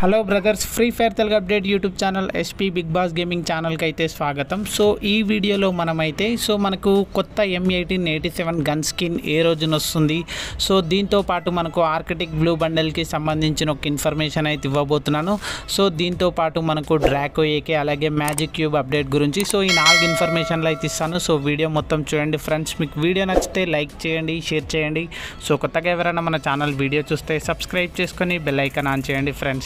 hello brothers Free Fire Telugu update YouTube channel SP big boss gaming ఛానల్కి అయితే స్వాగతం so ఈ వీడియోలో మనమైతే సో మనకు కొత్త M eighteen eighty seven gun skin ఏ రోజున వస్తుంది సో దీంతో పాటు మనకు ఆర్కిటిక్ బ్లూ బండల్కి సంబంధించిన ఒక ఇన్ఫర్మేషన్ అయితే ఇవ్వబోతున్నాను సో దీంతో పాటు మనకు డ్రాకో ఏకే అలాగే మ్యాజిక్ క్యూబ్ అప్డేట్ గురించి సో ఈ నాలుగు ఇన్ఫర్మేషన్లు అయితే ఇస్తాను సో వీడియో మొత్తం చూడండి ఫ్రెండ్స్ మీకు వీడియో నచ్చితే లైక్ చేయండి షేర్ చేయండి సో కొత్తగా ఎవరైనా మన ఛానల్ వీడియో చూస్తే సబ్స్క్రైబ్ చేసుకొని బెల్ ఐకాన్ ఆన్ చేయండి ఫ్రెండ్స్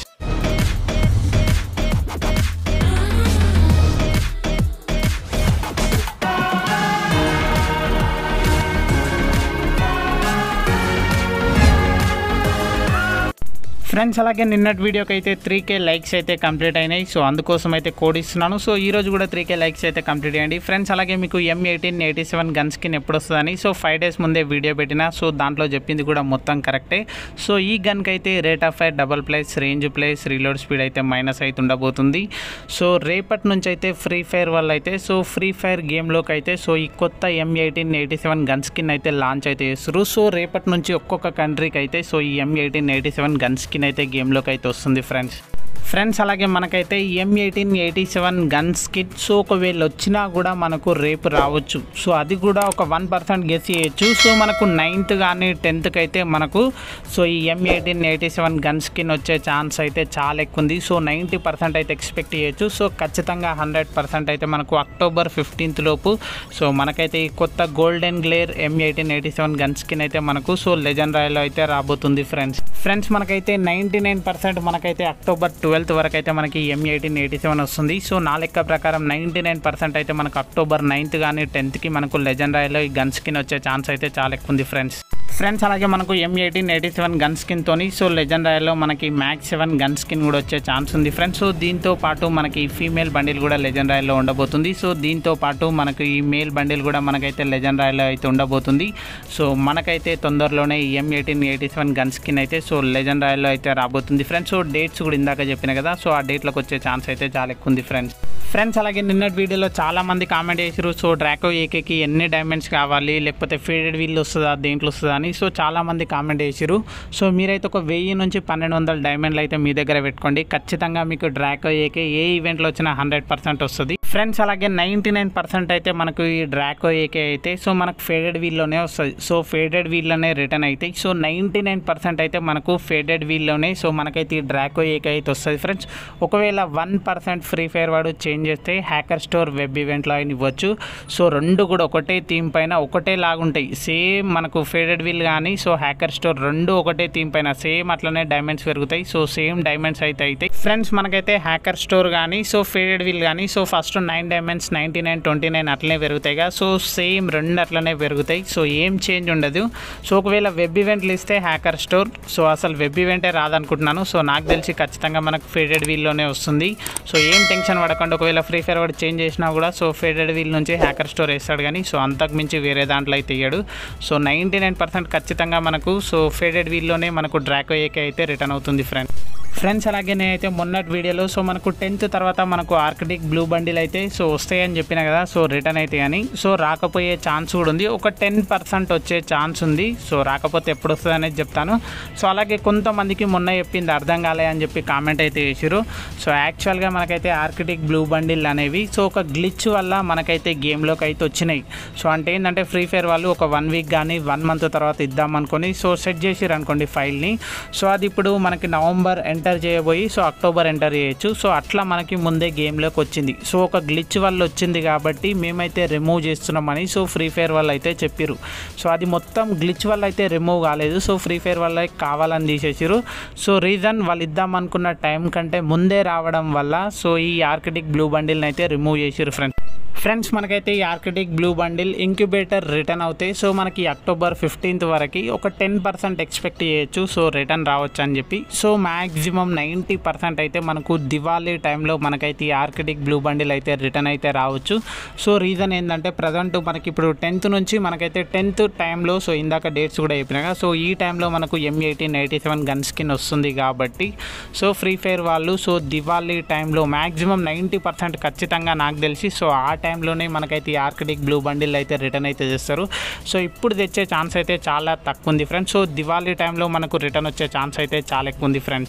ఫ్రెండ్స్ అలాగే నిన్నటి వీడియోకి అయితే త్రీ కే లైక్స్ అయితే కంప్లీట్ అయినాయి సో అందుకోసం అయితే కోడ్ ఇస్తున్నాను సో ఈ రోజు కూడా త్రీ కే లైక్స్ అయితే కంప్లీట్ అయ్యండి ఫ్రెండ్స్ అలాగే మీకు M eighteen eighty seven gun skin ఎప్పుడు వస్తుందని సో ఫైవ్ డేస్ ముందే వీడియో పెట్టిన సో దాంట్లో చెప్పింది కూడా మొత్తం కరెక్టే సో ఈ గన్కి అయితే rate of fire double place range place reload speed అయితే మైనస్ అయితే ఉండబోతుంది సో రేపటి నుంచి అయితే ఫ్రీ ఫైర్ వల్ల అయితే సో ఫ్రీ ఫైర్ గేమ్లోకి అయితే సో ఈ కొత్త M eighteen eighty seven gun skin అయితే లాంచ్ అయితే చేస్తారు సో రేపటి నుంచి ఒక్కొక్క కంట్రీకి అయితే సో ఈ M eighteen eighty seven gun skin అయితే గేమ్లోకి అయితే వస్తుంది ఫ్రెండ్స్ ఫ్రెండ్స్ అలాగే మనకైతే M eighteen eighty seven gun skin so ఒకవేళ వచ్చినా కూడా మనకు రేపు రావచ్చు సో అది కూడా ఒక వన్ పర్సెంట్ గెస్ చేయొచ్చు సో మనకు నైన్త్ కానీ టెన్త్కి అయితే మనకు సో ఈ M eighteen eighty seven gun skin వచ్చే ఛాన్స్ అయితే చాలా ఎక్కువ ఉంది సో నైంటీ పర్సెంట్ అయితే ఎక్స్పెక్ట్ చేయొచ్చు సో ఖచ్చితంగా హండ్రెడ్ పర్సెంట్ అయితే మనకు అక్టోబర్ ఫిఫ్టీన్త్ లోపు సో మనకైతే ఈ కొత్త golden glare M eighteen eighty seven gun skin అయితే మనకు సో లెజెండ్ రాయల్లో అయితే రాబోతుంది ఫ్రెండ్స్ ఫ్రెండ్స్ మనకైతే నైంటీ నైన్ పర్సెంట్ మనకైతే అక్టోబర్ ట్వెల్త్ వరకు అయితే మనకి ఎం ఎయిటీన్ ఎయిటీ సెవెన్ వస్తుంది సో నా లెక్క ప్రకారం నైంటీ నైన్ పర్సెంట్ అయితే మనకు అక్టోబర్ నైన్త్ కానీ టెన్త్కి మనకు లెజెండ్ రాయల్లో ఈ గన్ స్కిన్ వచ్చే ఛాన్స్ అయితే చాలా ఎక్కువ ఉంది ఫ్రెండ్స్ ఫ్రెండ్స్ అలాగే మనకు M eighteen eighty seven gun స్కిన్తోని సో లెజెండ్ రాయల్లో మనకి మ్యాక్స్ సెవెన్ గన్ స్కిన్ కూడా వచ్చే ఛాన్స్ ఉంది ఫ్రెండ్స్ సో దీంతో పాటు మనకి ఫీమేల్ బండిల్ కూడా లెజెండ్ రాయల్లో ఉండబోతుంది సో దీంతో పాటు మనకు ఈ మేల్ బండిల్ కూడా మనకైతే లెజెండ్ రాయల్లో అయితే ఉండబోతుంది సో మనకైతే తొందరలోనే ఈ M eighteen eighty seven gun skin అయితే సో లెజెండ్ రాయల్లో అయితే రాబోతుంది ఫ్రెండ్స్ సో డేట్స్ కూడా ఇందాక చెప్పిన కదా సో ఆ డేట్లోకి వచ్చే ఛాన్స్ అయితే చాలా ఎక్కువ ఉంది ఫ్రెండ్స్ ఫ్రెండ్స్ అలాగే నిన్నటి వీడియోలో చాలా మంది కామెంట్ చేసారు సో డ్రాకో ఏకేకి ఎన్ని డైమండ్స్ కావాలి లేకపోతే ఫీడెడ్ వీల్ వస్తుందా దేంట్లో వస్తుందా అని సో చాలా మంది కామెంట్ చేసారు సో మీరైతే ఒక వెయ్యి నుంచి పన్నెండు వందల డైమండ్లు అయితే మీ దగ్గర పెట్టుకోండి ఖచ్చితంగా మీకు డ్రాకో ఏకే ఏ ఈవెంట్లో వచ్చినా హండ్రెడ్ పర్సెంట్ వస్తుంది ఫ్రెండ్స్ అలాగే నైంటీ నైన్ పర్సెంట్ అయితే మనకు ఈ డ్రాకో ఏకే అయితే సో మనకు ఫేడెడ్ వీల్లోనే వస్తుంది సో ఫేడెడ్ వీల్లోనే రిటర్న్ అవుతాయి సో నైంటీ నైన్ పర్సెంట్ అయితే మనకు ఫేడెడ్ వీల్లోనే సో మనకైతే ఈ డ్రాకో ఏకే అయితే వస్తుంది ఫ్రెండ్స్ ఒకవేళ వన్ పర్సెంట్ ఫ్రీ ఫైర్ వాడు చేంజ్ చేస్తే హ్యాకర్ స్టోర్ వెబ్ ఈవెంట్లో అయిన ఇవ్వచ్చు సో రెండు కూడా ఒకటే థీమ్ పైన ఒకటే లాగుంటాయి సేమ్ మనకు ఫేడెడ్ వీల్ కానీ సో హ్యాకర్ స్టోర్ రెండు ఒకటే థీమ్ పైన సేమ్ అట్లనే డైమండ్స్ పెరుగుతాయి సో సేమ్ డైమండ్స్ అయితే అవుతాయి ఫ్రెండ్స్ మనకైతే హ్యాకర్ స్టోర్ కానీ సో ఫేడెడ్ వీల్ కానీ so first nine diamonds ninety nine twenty nine అట్లనే పెరుగుతాయి కదా సో సేమ్ రెండు అట్లనే పెరుగుతాయి సో ఏం చేంజ్ ఉండదు సో ఒకవేళ వెబ్ ఈవెంట్లు ఇస్తే హ్యాకర్ స్టోర్ సో అసలు వెబ్ ఈవెంటే రాదనుకుంటున్నాను సో నాకు తెలిసి ఖచ్చితంగా మనకు ఫేడెడ్ వీల్లోనే వస్తుంది సో ఏం టెన్షన్ పడకుండా ఒకవేళ ఫ్రీ ఫైర్ వాడు చేంజ్ చేసినా కూడా సో ఫేడెడ్ వీల్ నుంచి హ్యాకర్ స్టోర్ వేస్తాడు కానీ సో అంతకు మించి వేరే దాంట్లో అయితే ఇయ్యాడు సో నైంటీ నైన్ పర్సెంట్ ఖచ్చితంగా మనకు సో ఫేడెడ్ వీల్లోనే మనకు డ్రాకో ఏకే అయితే రిటర్న్ అవుతుంది ఫ్రెండ్ ఫ్రెండ్స్ అలాగే నేనైతే మొన్నటి వీడియోలో సో మనకు టెన్త్ తర్వాత మనకు ఆర్కిటిక్ బ్లూ బండిల్ అయితే సో వస్తాయని చెప్పిన కదా సో రిటర్న్ అయితే అని సో రాకపోయే ఛాన్స్ కూడా ఉంది ఒక టెన్ పర్సెంట్ వచ్చే ఛాన్స్ ఉంది సో రాకపోతే ఎప్పుడు వస్తుంది అనేది చెప్తాను సో అలాగే కొంతమందికి మొన్న చెప్పింది అర్థం కాలే అని చెప్పి కామెంట్ అయితే చేసారు సో యాక్చువల్గా మనకైతే ఆర్కిటిక్ బ్లూ బండిల్ అనేవి సో ఒక గ్లిచ్ వల్ల మనకైతే గేమ్లోకి అయితే వచ్చినాయి సో అంటే ఏంటంటే ఫ్రీ ఫైర్ వాళ్ళు ఒక వన్ వీక్ కానీ వన్ మంత్ తర్వాత ఇద్దాం అనుకొని సో సెట్ చేసిరు అనుకోండి ఫైల్ని సో అది ఇప్పుడు మనకి నవంబర్ ఎంటర్ చేయబోయి సో అక్టోబర్ ఎంటర్ చేయొచ్చు సో అట్లా మనకి ముందే గేమ్లోకి వచ్చింది సో ఒక గ్లిచ్ వల్ల వచ్చింది కాబట్టి మేమైతే రిమూవ్ చేస్తున్నామని సో ఫ్రీ ఫైర్ వాళ్ళు అయితే చెప్పారు సో అది మొత్తం గ్లిచ్ వల్ల అయితే రిమూవ్ కాలేదు సో ఫ్రీ ఫైర్ వల్ల కావాలని తీసేసారు సో రీజన్ వాళ్ళు ఇద్దాం అనుకున్న టైం కంటే ముందే రావడం వల్ల సో ఈ ఆర్కిటిక్ బ్లూ బండిల్ని అయితే రిమూవ్ చేసారు ఫ్రెండ్స్ ఫ్రెండ్స్ మనకైతే ఈ Arctic blue bundle incubator return అవుతాయి సో మనకి అక్టోబర్ ఫిఫ్టీన్త్ వరకు ఒక టెన్ పర్సెంట్ ఎక్స్పెక్ట్ చేయొచ్చు సో రిటర్న్ రావచ్చు అని చెప్పి సో మ్యాక్సిమం నైంటీ పర్సెంట్ అయితే మనకు దివాళీ టైంలో మనకైతే ఈ ఆర్కిటిక్ బ్లూ బండిల్ అయితే రిటర్న్ అయితే రావచ్చు సో రీజన్ ఏంటంటే ప్రజెంట్ మనకి ఇప్పుడు టెన్త్ నుంచి మనకైతే టెన్త్ టైంలో సో ఇందాక డేట్స్ కూడా చెప్పినాగా సో ఈ టైంలో మనకు M eighteen eighty seven gun skin వస్తుంది కాబట్టి సో ఫ్రీ ఫైర్ వాళ్ళు సో దివాళీ టైంలో మ్యాక్సిమం నైంటీ పర్సెంట్ ఖచ్చితంగా నాకు తెలిసి సో ఆ టైంలోనే మనకైతే ఈ ఆర్కిటిక్ బ్లూ బండిల్ అయితే రిటర్న్ అయితే చేస్తారు సో ఇప్పుడు తెచ్చే ఛాన్స్ అయితే చాలా తక్కువ ఉంది ఫ్రెండ్స్ సో దివాళీ టైంలో మనకు రిటర్న్ వచ్చే ఛాన్స్ అయితే చాలా ఎక్కువ ఉంది ఫ్రెండ్స్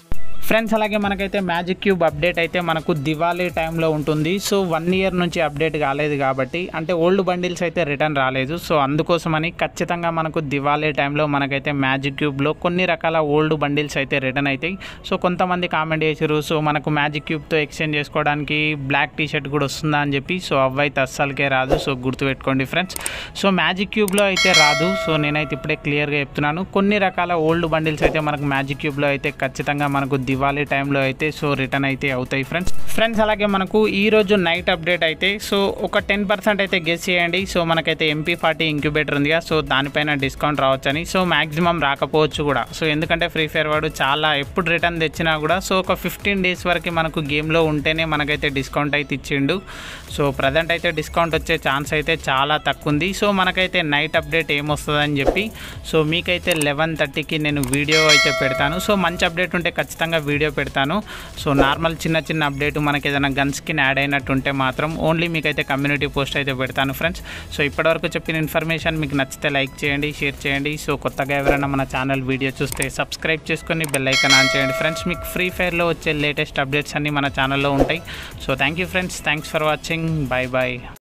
ఫ్రెండ్స్ అలాగే మనకైతే మ్యాజిక్ క్యూబ్ అప్డేట్ అయితే మనకు దివాళీ టైంలో ఉంటుంది సో వన్ ఇయర్ నుంచి అప్డేట్ కాలేదు కాబట్టి అంటే ఓల్డ్ బండిల్స్ అయితే రిటర్న్ రాలేదు సో అందుకోసమని ఖచ్చితంగా మనకు దివాళీ టైంలో మనకైతే మ్యాజిక్ క్యూబ్లో కొన్ని రకాల ఓల్డ్ బండిల్స్ అయితే రిటర్న్ అవుతాయి సో కొంతమంది కామెంట్ చేసారు సో మనకు మ్యాజిక్ క్యూబ్తో ఎక్స్చేంజ్ చేసుకోవడానికి బ్లాక్ టీ షర్ట్ కూడా వస్తుందా అని చెప్పి సో అవైతే అస్సలకే రాదు సో గుర్తుపెట్టుకోండి ఫ్రెండ్స్ సో మ్యాజిక్ క్యూబ్లో అయితే రాదు సో నేనైతే ఇప్పుడే క్లియర్గా చెప్తున్నాను కొన్ని రకాల ఓల్డ్ బండిల్స్ అయితే మనకు మ్యాజిక్ క్యూబ్లో అయితే ఖచ్చితంగా మనకు దివాళీ టైంలో అయితే సో రిటర్న్ అయితే అవుతాయి ఫ్రెండ్స్ ఫ్రెండ్స్ అలాగే మనకు ఈ రోజు నైట్ అప్డేట్ అయితే సో ఒక టెన్ పర్సెంట్ అయితే గెస్ చేయండి సో మనకైతే ఎంపీ ఫార్టీ ఇంక్యుబేటర్ ఉందిగా సో దానిపైన డిస్కౌంట్ రావచ్చని సో మాక్సిమం రాకపోవచ్చు కూడా సో ఎందుకంటే ఫ్రీ ఫైర్ వాడు చాలా ఎప్పుడు రిటర్న్ తెచ్చినా కూడా సో ఒక ఫిఫ్టీన్ డేస్ వరకు మనకు గేమ్లో ఉంటేనే మనకైతే డిస్కౌంట్ అయితే ఇచ్చిండు సో ప్రజెంట్ అయితే డిస్కౌంట్ వచ్చే ఛాన్స్ అయితే చాలా తక్కువ ఉంది సో మనకైతే నైట్ అప్డేట్ ఏమొస్తుందని చెప్పి సో మీకైతే లెవెన్ థర్టీకి నేను వీడియో అయితే పెడతాను సో మంచి అప్డేట్ ఉంటే ఖచ్చితంగా వీడియో పెడతాను సో నార్మల్ చిన్న చిన్న అప్డేట్ మనకి ఏదైనా గన్ స్కిన్ యాడ్ అయినట్టు ఉంటే మాత్రం ఓన్లీ మీకైతే కమ్యూనిటీ పోస్ట్ అయితే పెడతాను ఫ్రెండ్స్ సో ఇప్పటివరకు చెప్పిన ఇన్ఫర్మేషన్ మీకు నచ్చితే లైక్ చేయండి షేర్ చేయండి సో కొత్తగా ఎవరైనా మన ఛానల్ వీడియో చూస్తే సబ్స్క్రైబ్ చేసుకొని బెల్ ఐకాన్ ఆన్ చేయండి ఫ్రెండ్స్ మీకు ఫ్రీ ఫైర్లో వచ్చే లేటెస్ట్ అప్డేట్స్ అన్నీ మన ఛానల్లో ఉంటాయి so thank you friends thanks for watching bye bye